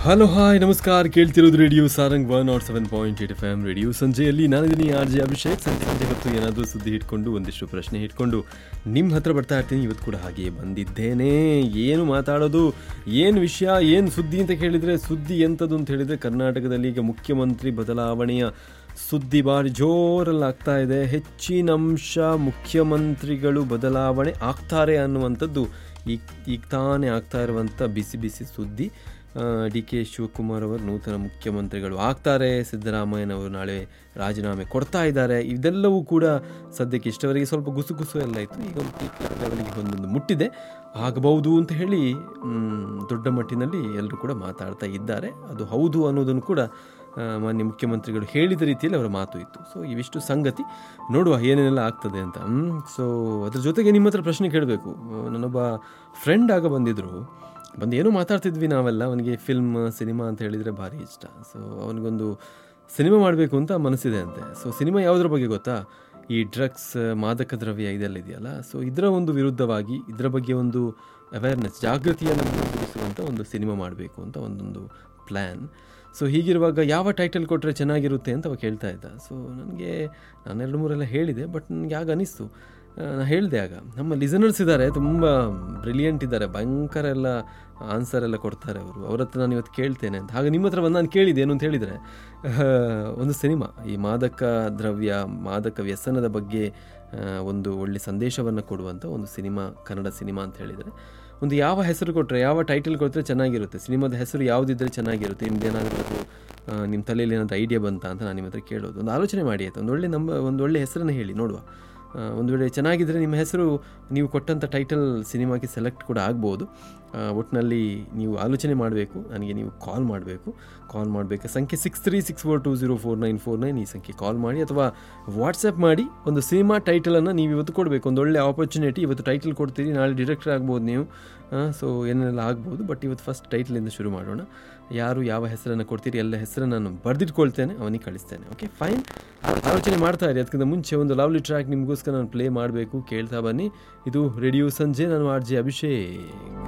hello hi ನಮಸ್ಕಾರ ಕೇಳ್ತಿರೋದು radio Sarang one nought seven point eight F M radio ಸಂಜೆಯಲ್ಲಿ ನಾನಿದ್ದೀನಿ ಆರ್ ಜೆ ಅಭಿಷೇಕ್ ಸಂಜೆ ಸಂಜೆ ಹೊತ್ತು ಏನಾದರೂ ಸುದ್ದಿ ಇಟ್ಕೊಂಡು ಒಂದಿಷ್ಟು ಪ್ರಶ್ನೆ ಇಟ್ಕೊಂಡು ನಿಮ್ಮ ಹತ್ರ ಬರ್ತಾ ಇರ್ತೀನಿ ಇವತ್ತು ಕೂಡ ಹಾಗೆಯೇ ಬಂದಿದ್ದೇನೆ ಏನು ಮಾತಾಡೋದು ಏನು ವಿಷಯ ಏನು ಸುದ್ದಿ ಅಂತ ಕೇಳಿದರೆ ಸುದ್ದಿ ಎಂಥದ್ದು ಅಂತ ಹೇಳಿದರೆ ಕರ್ನಾಟಕದಲ್ಲಿ ಈಗ ಮುಖ್ಯಮಂತ್ರಿ ಬದಲಾವಣೆಯ ಸುದ್ದಿ ಭಾರಿ ಜೋರಲ್ಲಿ ಆಗ್ತಾ ಇದೆ ಹೆಚ್ಚಿನ ಅಂಶ ಮುಖ್ಯಮಂತ್ರಿಗಳು ಬದಲಾವಣೆ ಆಗ್ತಾರೆ ಅನ್ನುವಂಥದ್ದು ಈಗ ಈಗ ತಾನೇ ಆಗ್ತಾ ಇರುವಂಥ ಬಿಸಿ ಬಿಸಿ ಸುದ್ದಿ ಡಿ ಕೆ ಶಿವಕುಮಾರ್ ಅವರು ನೂತನ ಮುಖ್ಯಮಂತ್ರಿಗಳು ಆಗ್ತಾರೆ ಸಿದ್ದರಾಮಯ್ಯನವರು ನಾಳೆ ರಾಜೀನಾಮೆ ಕೊಡ್ತಾ ಇದ್ದಾರೆ ಇದೆಲ್ಲವೂ ಕೂಡ ಸದ್ಯಕ್ಕೆ ಇಷ್ಟವರೆಗೆ ಸ್ವಲ್ಪ ಗುಸುಗುಸು ಎಲ್ಲ ಇತ್ತು ಈಗ ಒಂದು ಪೀಕ್ ಲೆವೆಲ್ಗೆ ಒಂದೊಂದು ಮುಟ್ಟಿದೆ ಆಗಬಹುದು ಅಂತ ಹೇಳಿ ಮ್, ದೊಡ್ಡ ಮಟ್ಟಿನಲ್ಲಿ ಎಲ್ಲರೂ ಕೂಡ ಮಾತಾಡ್ತಾ ಇದ್ದಾರೆ ಅದು ಹೌದು ಅನ್ನೋದನ್ನು ಕೂಡ ಆ, ಮಾನ್ಯ ಮುಖ್ಯಮಂತ್ರಿಗಳು ಹೇಳಿದ ರೀತಿಯಲ್ಲಿ ಅವರ ಮಾತು ಇತ್ತು ಸೊ ಇವಿಷ್ಟು ಸಂಗತಿ ನೋಡುವ ಏನೇನೆಲ್ಲ ಆಗ್ತದೆ ಅಂತ ಸೊ ಅದ್ರ ಜೊತೆಗೆ ನಿಮ್ಮ ಹತ್ರ ಪ್ರಶ್ನೆ ಕೇಳಬೇಕು ನನ್ನೊಬ್ಬ ಫ್ರೆಂಡ್ ಆಗ ಬಂದಿದ್ದರು ಬಂದು ಏನೋ ಮಾತಾಡ್ತಿದ್ವಿ ನಾವೆಲ್ಲ ಅವನಿಗೆ ಫಿಲ್ಮ್ ಸಿನಿಮಾ ಅಂತ ಹೇಳಿದರೆ ಭಾರಿ ಇಷ್ಟ ಸೊ ಅವನಿಗೊಂದು ಸಿನಿಮಾ ಮಾಡಬೇಕು ಅಂತ ಮನಸ್ಸಿದೆ ಅಂತೆ ಸೊ ಸಿನಿಮಾ ಯಾವುದ್ರ ಬಗ್ಗೆ ಗೊತ್ತಾ ಈ ಡ್ರಗ್ಸ್ ಮಾದಕ ದ್ರವ್ಯ ಇದೆಲ್ಲ ಇದೆಯಲ್ಲ ಸೊ ಇದರ ಒಂದು ವಿರುದ್ಧವಾಗಿ ಇದರ ಬಗ್ಗೆ ಒಂದು ಅವೇರ್ನೆಸ್ ಜಾಗೃತಿಯನ್ನು ಮೂಡಿಸುವಂಥ ಒಂದು ಸಿನಿಮಾ ಮಾಡಬೇಕು ಅಂತ ಒಂದೊಂದು ಪ್ಲ್ಯಾನ್ ಸೊ ಹೀಗಿರುವಾಗ ಯಾವ ಟೈಟಲ್ ಕೊಟ್ಟರೆ ಚೆನ್ನಾಗಿರುತ್ತೆ ಅಂತ ಅವ ಕೇಳ್ತಾ ಇದ್ದ ಸೊ ನನಗೆ ನಾನು ಎರಡು ಮೂರೆಲ್ಲ ಹೇಳಿದೆ ಬಟ್ ನನಗೆ ಆಗ ಅನಿಸ್ತು ನಾನು ಹೇಳಿದೆ ಆಗ ನಮ್ಮ ಲಿಸನರ್ಸ್ ಇದ್ದಾರೆ ತುಂಬ ಬ್ರಿಲಿಯಂಟ್ ಇದ್ದಾರೆ ಭಯಂಕರ ಎಲ್ಲ ಆನ್ಸರ್ ಎಲ್ಲ ಕೊಡ್ತಾರೆ ಅವರು ಅವ್ರ ಹತ್ರ ನಾನು ಇವತ್ತು ಕೇಳ್ತೇನೆ ಅಂತ ಹಾಗೆ ನಿಮ್ಮ ಹತ್ರ ಬಂದು ನಾನು ಕೇಳಿದೆ ಏನು ಅಂತ ಹೇಳಿದರೆ ಒಂದು ಸಿನಿಮಾ ಈ ಮಾದಕ ದ್ರವ್ಯ ಮಾದಕ ವ್ಯಸನದ ಬಗ್ಗೆ ಆ, ಒಂದು ಒಳ್ಳೆ ಸಂದೇಶವನ್ನು ಕೊಡುವಂಥ ಒಂದು ಸಿನಿಮಾ ಕನ್ನಡ ಸಿನಿಮಾ ಅಂತ ಹೇಳಿದರೆ ಒಂದು ಯಾವ ಹೆಸರು ಕೊಟ್ಟರೆ ಯಾವ ಟೈಟಲ್ ಕೊಟ್ಟರೆ ಚೆನ್ನಾಗಿರುತ್ತೆ ಸಿನಿಮಾದ ಹೆಸರು ಯಾವುದಿದ್ದರೆ ಚೆನ್ನಾಗಿರುತ್ತೆ ನಿಮ್ದೇನಾದರೂ ಅದು ಆ, ನಿಮ್ಮ ತಲೆಯಲ್ಲಿ ಏನಾದರೂ ಐಡಿಯಾ ಬಂತಾ ಅಂತ ನಾನು ನಿಮ್ಮ ಹತ್ರ ಕೇಳೋದು ಒಂದು ಆಲೋಚನೆ ಮಾಡಿ ಆಯಿತು ಒಂದು ಒಳ್ಳೆ ನಮ್ಮ ಒಂದು ಒಳ್ಳೆ ಹೆಸರನ್ನು ಹೇಳಿ ನೋಡುವ ಆ, ಒಂದು ವೇಳೆ ಚೆನ್ನಾಗಿದ್ದರೆ ನಿಮ್ಮ ಹೆಸರು ನೀವು ಕೊಟ್ಟಂಥ ಟೈಟಲ್ ಸಿನಿಮಾಗೆ ಸೆಲೆಕ್ಟ್ ಕೂಡ ಆಗ್ಬೋದು ಆ, ಒಟ್ಟಿನಲ್ಲಿ ನೀವು ಆಲೋಚನೆ ಮಾಡಬೇಕು ನನಗೆ ನೀವು ಕಾಲ್ ಮಾಡಬೇಕು ಕಾಲ್ ಮಾಡಬೇಕು ಸಂಖ್ಯೆ six three six four two zero four nine four nine ಈ ಸಂಖ್ಯೆ ಕಾಲ್ ಮಾಡಿ ಅಥವಾ ವಾಟ್ಸಪ್ ಮಾಡಿ ಒಂದು ಸಿನಿಮಾ ಟೈಟಲನ್ನು ನೀವು ಇವತ್ತು ಕೊಡಬೇಕು ಒಂದು ಒಳ್ಳೆ ಆಪರ್ಚುನಿಟಿ ಇವತ್ತು ಟೈಟಲ್ ಕೊಡ್ತೀರಿ ನಾಳೆ ಡಿರೆಕ್ಟರ್ ಆಗ್ಬೋದು ನೀವು ಸೊ ಏನೆಲ್ಲ ಆಗ್ಬೋದು ಬಟ್ ಇವತ್ತು ಫಸ್ಟ್ ಟೈಟಲಿಂದ ಶುರು ಮಾಡೋಣ ಯಾರು ಯಾವ ಹೆಸರನ್ನು ಕೊಡ್ತೀರಿ ಎಲ್ಲ ಹೆಸರನ್ನು ನಾನು ಬರೆದಿಟ್ಕೊಳ್ತೇನೆ ಅವನಿಗೆ ಕಳಿಸ್ತೇನೆ ಓಕೆ ಫೈನ್ ಆಲೋಚನೆ ಮಾಡ್ತಾ ಇರಿ ಅದಕ್ಕಿಂತ ಮುಂಚೆ ಒಂದು ಲವ್ಲಿ ಟ್ರ್ಯಾಕ್ ನಿಮಗೋಸ್ಕರ ನಾನು ಪ್ಲೇ ಮಾಡಬೇಕು ಕೇಳ್ತಾ ಬನ್ನಿ ಇದು ರೇಡಿಯೋ ಸಂಜೆ ನಾನು ಆರ್ ಜೆ ಅಭಿಷೇಕ್